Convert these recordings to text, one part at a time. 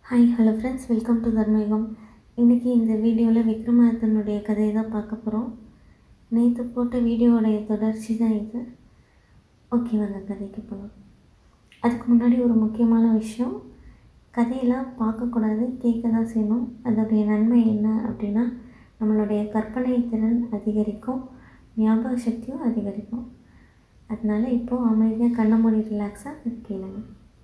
hi hello friends welcome to Dharmayugam இன்றைக்கி இந்த வீடியோவில் விக்ரமாதித்தனுடைய கதையை தான் பார்க்க போகிறோம் நேற்று போட்ட வீடியோவுடைய தொடர்ச்சி தான் இது ஓகே வாங்க கதைக்கு போகலாம் அதுக்கு முன்னாடி ஒரு முக்கியமான விஷயம் கதையெல்லாம் பார்க்கக்கூடாது கேட்க தான் செய்யணும் அதோடைய நன்மை என்ன அப்படின்னா நம்மளுடைய கற்பனை திறன் அதிகரிக்கும் ஞாபக சக்தியும் அதிகரிக்கும் அதனால் இப்போது அமைதியாக கண்ண மூடி ரிலாக்ஸாக கேளுங்க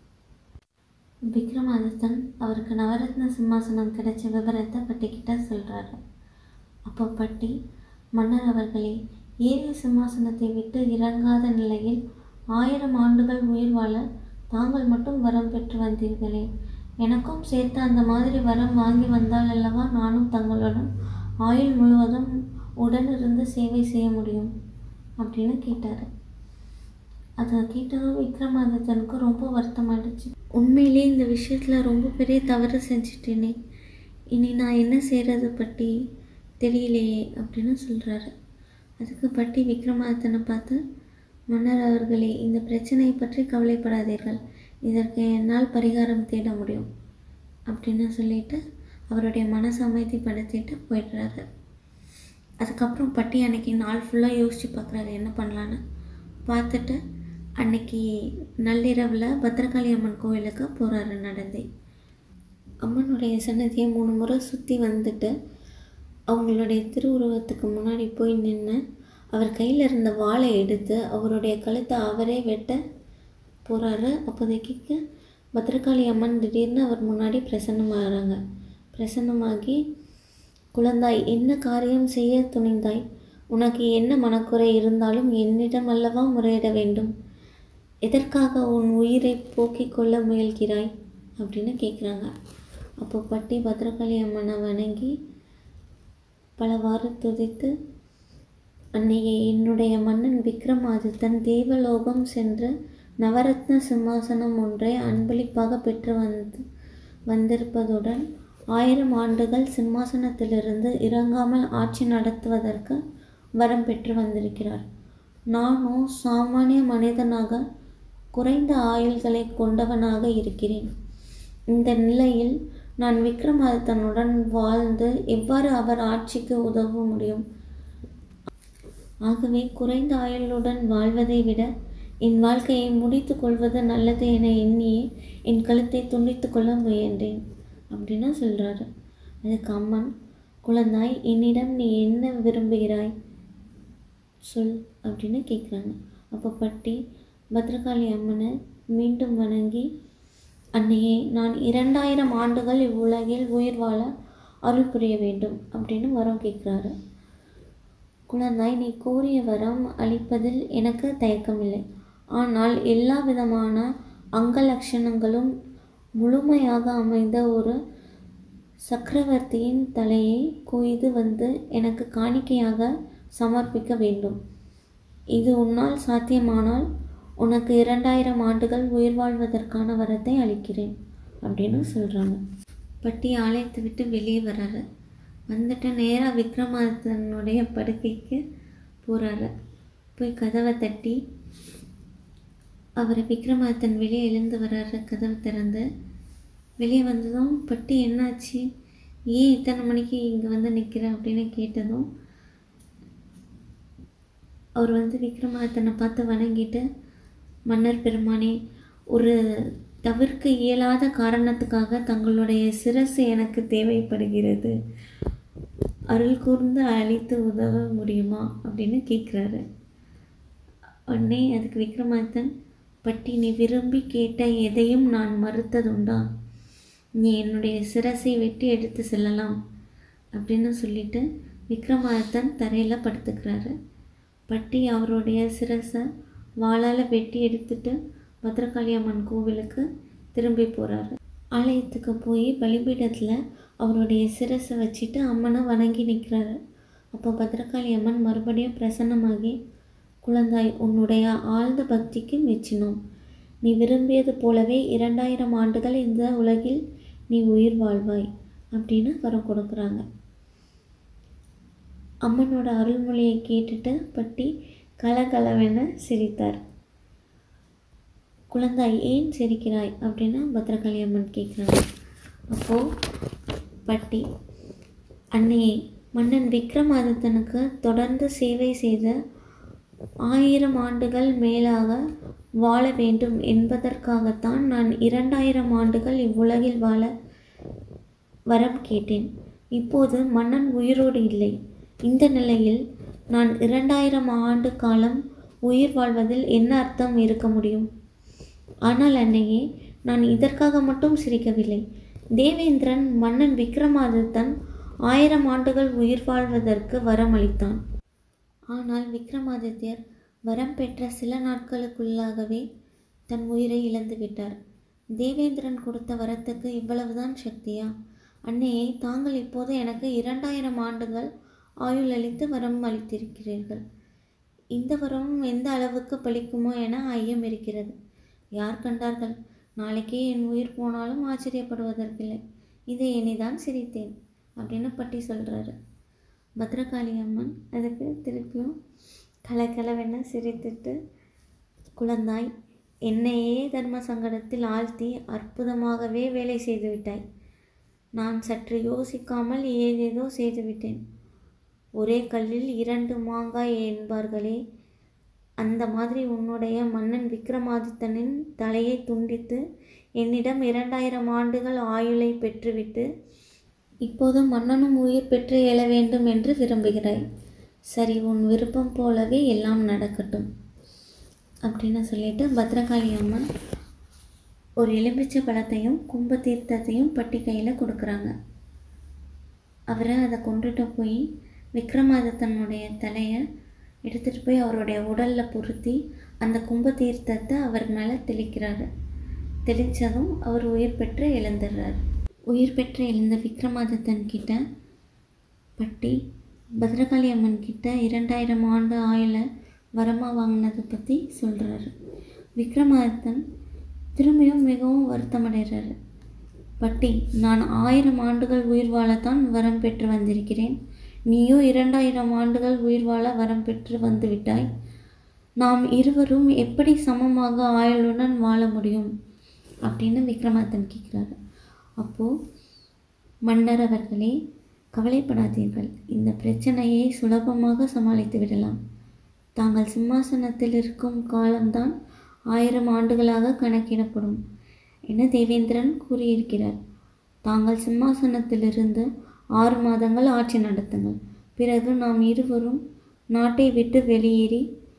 விக்ரமாதித்தன் அவருக்கு நவரத்ன சிம்மாசனம் கிடைச்ச விவரத்தை பட்டிக்கிட்ட சொல்கிறாரு அப்போ பட்டி மன்னர் அவர்களே ஏறிய சிம்மாசனத்தை விட்டு இறங்காத நிலையில் ஆயிரம் ஆண்டுகள் உயிர் வாழ தாங்கள் மட்டும் வரம் பெற்று வந்தீர்களே எனக்கும் சேர்த்து அந்த மாதிரி வரம் வாங்கி வந்தால் அல்லவா நானும் தங்களுடன் ஆயுள் முழுவதும் உடனிருந்து சேவை செய்ய முடியும் அப்படின்னு கேட்டார் அதை கேட்டதும் விக்ரமாதித்தனுக்கு ரொம்ப வருத்தமாயிடுச்சு உண்மையிலே இந்த விஷயத்தில் ரொம்ப பெரிய தவறு செஞ்சிட்டேனே இனி நான் என்ன செய்கிறது பட்டி தெரியலையே அப்படின்னு சொல்கிறாரு அதுக்கு பட்டி விக்ரமாதித்தனை பார்த்து மன்னர் அவர்களே இந்த பிரச்சனையை பற்றி கவலைப்படாதீர்கள் இதற்கு என்னால் பரிகாரம் தேட முடியும் அப்படின்னு சொல்லிட்டு அவருடைய மனசை அமைதிப்படுத்திட்டு போயிடுறாரு அதுக்கப்புறம் பட்டி அன்னைக்கு நாள் ஃபுல்லாக யோசித்து பார்க்குறாரு என்ன பண்ணலான்னு பார்த்துட்டு அன்னைக்கு நள்ளிரவில் பத்திரகாளி அம்மன் கோவிலுக்கு போகிறாரு நடந்தே அம்மனுடைய சன்னதியை மூணு முறை சுற்றி வந்துட்டு அவங்களுடைய திருவுருவத்துக்கு முன்னாடி போய் நின்று அவர் கையில் இருந்த வாளை எடுத்து அவருடைய கழுத்தை அவரே வெட்ட போகிறாரு அப்போதைக்கு பத்திரகாளி அம்மன் திடீர்னு அவர் முன்னாடி பிரசன்னமாகறாங்க பிரசன்னமாகி குழந்தாய் என்ன காரியம் செய்ய துணிந்தாய் உனக்கு என்ன மனக்குறை இருந்தாலும் என்னிடம் அல்லவா முறையிட வேண்டும் எதற்காக உன் உயிரை போக்கிக் கொள்ள முயல்கிறாய் அப்படின்னு கேட்குறாங்க அப்போ பட்டி பத்திரகாளி அம்மனை வணங்கி பலவாறு துதித்து அன்னையே என்னுடைய மன்னன் விக்ரமாதித்தன் தேவலோகம் சென்று நவரத்ன சிம்மாசனம் ஒன்றை அன்பளிப்பாக பெற்று வந்து வந்திருப்பதுடன் ஆயிரம் ஆண்டுகள் சிம்மாசனத்திலிருந்து இறங்காமல் ஆட்சி நடத்துவதற்கு வரம் பெற்று வந்திருக்கிறார் நானும் சாமானிய மனிதனாக குறைந்த ஆயுள்களை கொண்டவனாக இருக்கிறேன் இந்த நிலையில் நான் விக்ரமாதித்தனுடன் வாழ்ந்து எவ்வாறு அவர் ஆட்சிக்கு உதவ முடியும் ஆகவே குறைந்த ஆயுளுடன் வாழ்வதை விட என் வாழ்க்கையை முடித்து கொள்வது நல்லது என எண்ணியே என் கழுத்தை துண்டித்து கொள்ள முயன்றேன் அப்படின்னு சொல்கிறாரு அதுக்கு அம்மன் குழந்தாய் என்னிடம் நீ என்ன விரும்புகிறாய் சொல் அப்படின்னு கேட்குறாங்க அப்போ பட்டி பத்ரகாளி அம்மனை மீண்டும் வணங்கி அன்னையே நான் இரண்டாயிரம் ஆண்டுகள் இவ்வுலகில் உயிர் வாழ அருள் புரிய வேண்டும் அப்படின்னு வரம் கேட்குறாரு குழந்தாய் நீ கோரிய வரம் அளிப்பதில் எனக்கு தயக்கமில்லை ஆனால் எல்லா விதமான அங்கலட்சணங்களும் முழுமையாக அமைந்த ஒரு சக்கரவர்த்தியின் தலையை கொய்து வந்து எனக்கு காணிக்கையாக சமர்ப்பிக்க வேண்டும் இது உன்னால் சாத்தியமானால் உனக்கு இரண்டாயிரம் ஆண்டுகள் உயிர் வாழ்வதற்கான வரத்தை அளிக்கிறேன் அப்படின்னு சொல்கிறாங்க பட்டி ஆலயத்தை விட்டு வெளியே வர்றாரு வந்துட்டு நேராக விக்ரமாதித்தனுடைய படுக்கைக்கு போகிறாரு போய் கதவை தட்டி அவரை விக்ரமாதித்தன் வெளியே எழுந்து வர்றாரு கதவை திறந்து வெளியே வந்ததும் பட்டி என்னாச்சு ஏன் இத்தனை மணிக்கு இங்கே வந்து நிற்கிற அப்படின்னு கேட்டதும் அவர் வந்து விக்ரமாதித்தனை பார்த்து வணங்கிட்டு மன்னர் பெருமானே ஒரு தவிர்க்க இயலாத காரணத்துக்காக தங்களுடைய சிரசு எனக்கு தேவைப்படுகிறது அருள் கூர்ந்து அழித்து உதவ முடியுமா அப்படின்னு கேட்குறாரு உடனே அதுக்கு விக்ரமாதித்தன் பட்டி நீ விரும்பி கேட்ட எதையும் நான் மறுத்ததுண்டா நீ என்னுடைய சிரசை வெட்டி எடுத்து செல்லலாம் அப்படின்னு சொல்லிட்டு விக்ரமாதித்தன் தரையில் படுத்துக்கிறாரு பட்டி அவருடைய சிரசை வாளால் வெட்டி எடுத்துட்டு பத்ரகாளி அம்மன் கோவிலுக்கு திரும்பி போகிறாரு ஆலயத்துக்கு போய் பலிபீடத்தில் அவருடைய சிரசை வச்சுட்டு அம்மனை வணங்கி நிற்கிறாரு அப்போ பத்ரகாளி அம்மன் மறுபடியும் பிரசன்னமாகி குழந்தாய் உன்னுடைய ஆழ்ந்த பக்திக்கு மெச்சினோம் நீ விரும்பியது போலவே இரண்டாயிரம் ஆண்டுகள் இந்த உலகில் நீ உயிர் வாழ்வாய் அப்படின்னு வரம் கொடுக்குறாங்க அம்மனோட அருள்மொழியை கேட்டுட்டு பட்டி கலகலவென சிரித்தார் குழந்தாய் ஏன் சிரிக்கிறாய் அப்படின்னு பத்ரகாளி அம்மன் கேட்குறாங்க அப்போது பட்டி அன்னையே மன்னன் விக்ரமாதித்தனுக்கு தொடர்ந்து சேவை செய்து ஆயிரம் ஆண்டுகள் மேலாக வாழ வேண்டும் என்பதற்காகத்தான் நான் இரண்டாயிரம் ஆண்டுகள் இவ்வுலகில் வாழ வரம் கேட்டேன் இப்போது மன்னன் உயிரோடு இல்லை இந்த நிலையில் நான் இரண்டாயிரம் ஆண்டு காலம் உயிர் வாழ்வதில் என்ன அர்த்தம் இருக்க முடியும் ஆனால் அன்னையே நான் இதற்காக மட்டும் சிரிக்கவில்லை தேவேந்திரன் மன்னன் விக்ரமாதித்தன் ஆயிரம் ஆண்டுகள் உயிர் வாழ்வதற்கு வரம் அளித்தான் ஆனால் விக்ரமாதித்யர் வரம் பெற்ற சில நாட்களுக்குள்ளாகவே தன் உயிரை இழந்து விட்டார் தேவேந்திரன் கொடுத்த வரத்துக்கு இவ்வளவுதான் சக்தியா அன்னையை தாங்கள் இப்போது எனக்கு இரண்டாயிரம் ஆண்டுகள் ஆயுள் அளித்து வரம் அளித்திருக்கிறீர்கள் இந்த வரமும் எந்த அளவுக்கு பலிக்குமோ என ஐயம் இருக்கிறது யார் கண்டார்கள் நாளைக்கே என் உயிர் போனாலும் ஆச்சரியப்படுவதற்கில்லை இதை எண்ணிதான் சிரித்தேன் அப்படின்னு பட்டி சொல்கிறாரு பத்ரகாளி அம்மன் அதுக்கு திருப்பியும் கலகலவென சிரித்துட்டு குழந்தாய் என்னையே தர்ம சங்கடத்தில் ஆழ்த்தி அற்புதமாகவே வேலை செய்து விட்டாய் நான் சற்று யோசிக்காமல் ஏதேதோ செய்துவிட்டேன் ஒரே கல்லில் இரண்டு மாங்காய் என்பார்களே அந்த மாதிரி உன்னுடைய மன்னன் விக்ரமாதித்தனின் தலையை துண்டித்து என்னிடம் இரண்டாயிரம் ஆண்டுகள் ஆயுளை பெற்றுவிட்டு இப்போது மன்னனும் உயிர் பெற்று எழ வேண்டும் என்று விரும்புகிறாய் சரி உன் விருப்பம் போலவே எல்லாம் நடக்கட்டும் அப்படின்னு சொல்லிட்டு பத்ரகாளி அம்மன் ஒரு எலுமிச்சை பழத்தையும் கும்ப தீர்த்தத்தையும் பட்டி கையில் கொடுக்குறாங்க அவரை அதை கொண்டுட்டு போய் விக்ரமாதித்தனுடைய தலையை எடுத்துகிட்டு போய் அவருடைய உடலில் பொருத்தி அந்த கும்ப தீர்த்தத்தை அவர் மேலே தெளிக்கிறாரு தெளித்ததும் அவர் உயிர் பெற்று எழுந்துடுறாரு உயிர் பெற்று எழுந்த விக்ரமாதித்தன் கிட்ட பட்டி பத்ரகாளி அம்மன் கிட்ட இரண்டாயிரம் ஆண்டு ஆயுளை வரமாக வாங்கினதை பற்றி சொல்கிறாரு விக்ரமாதித்தன் திரும்பியும் மிகவும் வருத்தமடைகிறாரு பட்டி நான் ஆயிரம் ஆண்டுகள் உயிர் வாழத்தான் வரம் பெற்று வந்திருக்கிறேன் நீயோ இரண்டாயிரம் ஆண்டுகள் உயிர் வாழ வரம் பெற்று வந்து விட்டாய் நாம் இருவரும் எப்படி சமமாக ஆயுளுடன் வாழ முடியும் அப்படின்னு விக்ரமாதித்தன் கேட்குறாரு அப்போது மன்னர் அவர்களே கவலைப்படாதீர்கள் இந்த பிரச்சனையை சுலபமாக சமாளித்து விடலாம் தாங்கள் சிம்மாசனத்தில் இருக்கும் காலம்தான் ஆயிரம் ஆண்டுகளாக கணக்கிடப்படும் என தேவேந்திரன் கூறியிருக்கிறார் தாங்கள் சிம்மாசனத்திலிருந்து ஆறு மாதங்கள் ஆட்சி நடத்துங்கள் பிறகு நாம் இருவரும் நாட்டை விட்டு வெளியேறி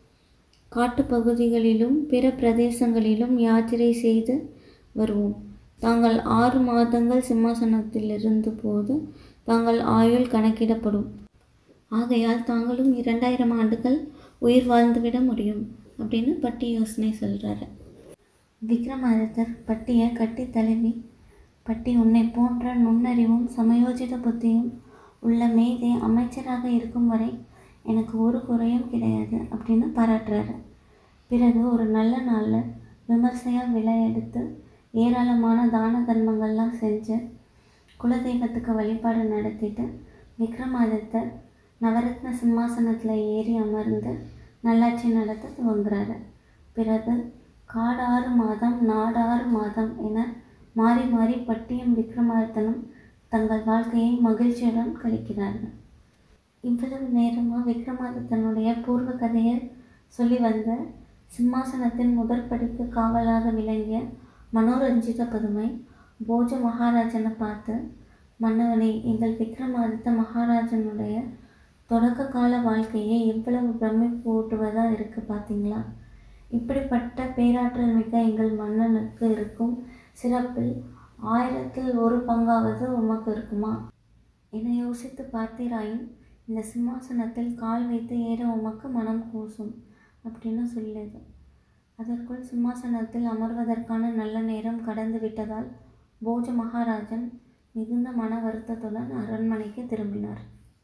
காட்டுப்பகுதிகளிலும் பிற பிரதேசங்களிலும் யாத்திரை செய்து வருவோம் தாங்கள் ஆறு மாதங்கள் சிம்மாசனத்தில் இருந்த போது தாங்கள் ஆயுள் கணக்கிடப்படும் ஆகையால் தாங்களும் இரண்டாயிரம் ஆண்டுகள் உயிர் வாழ்ந்துவிட முடியும் அப்படின்னு பட்டி யோசனை சொல்கிறாரு விக்ரமாதித்தர் பட்டியை கட்டி தழுவி பட்டி உன்னை போன்ற நுண்ணறிவும் சமயோஜித புத்தியும் உள்ள மேதை அமைச்சராக இருக்கும் வரை எனக்கு ஒரு குறையும் கிடையாது அப்படின்னு பாராட்டுறாரு பிறகு ஒரு நல்ல நாளில் விமர்சையாக விலை எடுத்து ஏராளமான தான தர்மங்கள்லாம் செஞ்சு குலதெய்வத்துக்கு வழிபாடு நடத்திட்டு விக்ரமாதித்தர் நவரத்ன சிம்மாசனத்தில் ஏறி அமர்ந்து நல்லாட்சி நடத்த துவங்குறாரு பிறகு காடாறு மாதம் நாடாறு மாதம் என மாறி மாறி பட்டியும் விக்ரமாதித்தனும் தங்கள் வாழ்க்கையை மகிழ்ச்சியுடன் கழிக்கிறார்கள் இவ்வளவு நேரமாக விக்ரமாதித்தனுடைய பூர்வ கதையை சொல்லி வந்த சிம்மாசனத்தின் முதற்படிக்கு காவலாக விளங்கிய மனோரஞ்சித பதுமை போஜ மகாராஜனை பார்த்து மன்னவனே எங்கள் விக்ரமாதித்த மகாராஜனுடைய தொடக்க கால வாழ்க்கையை எவ்வளவு பிரமிப்பு ஊட்டுவதாக இருக்குது பார்த்தீங்களா இப்படிப்பட்ட பேராற்றல் மிக்க எங்கள் மன்னனுக்கு இருக்கும் சிறப்பில் ஆயிரத்தில் ஒரு பங்காவது உமக்கு இருக்குமா என யோசித்து பார்த்தீராயின் இந்த சிம்மாசனத்தில் கால் வைத்து ஏற உமக்கு மனம் கூசும் அப்படின்னு சொல்லுது அதற்குள் சிம்மாசனத்தில் அமர்வதற்கான நல்ல நேரம் கடந்து விட்டதால் போஜ மகாராஜன் மிகுந்த மன வருத்தத்துடன் அரண்மனைக்கு திரும்பினார்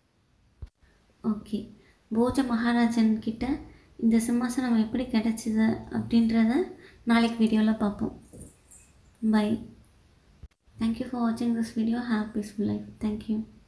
ஓகே போஜ மகாராஜன் கிட்ட இந்த சிம்மாசனம் எப்படி கிடைச்சிது அப்படின்றத நாளைக்கு வீடியோவில் பார்ப்போம் பை தேங்க்யூ ஃபார் வாட்சிங் this video have peaceful life thank you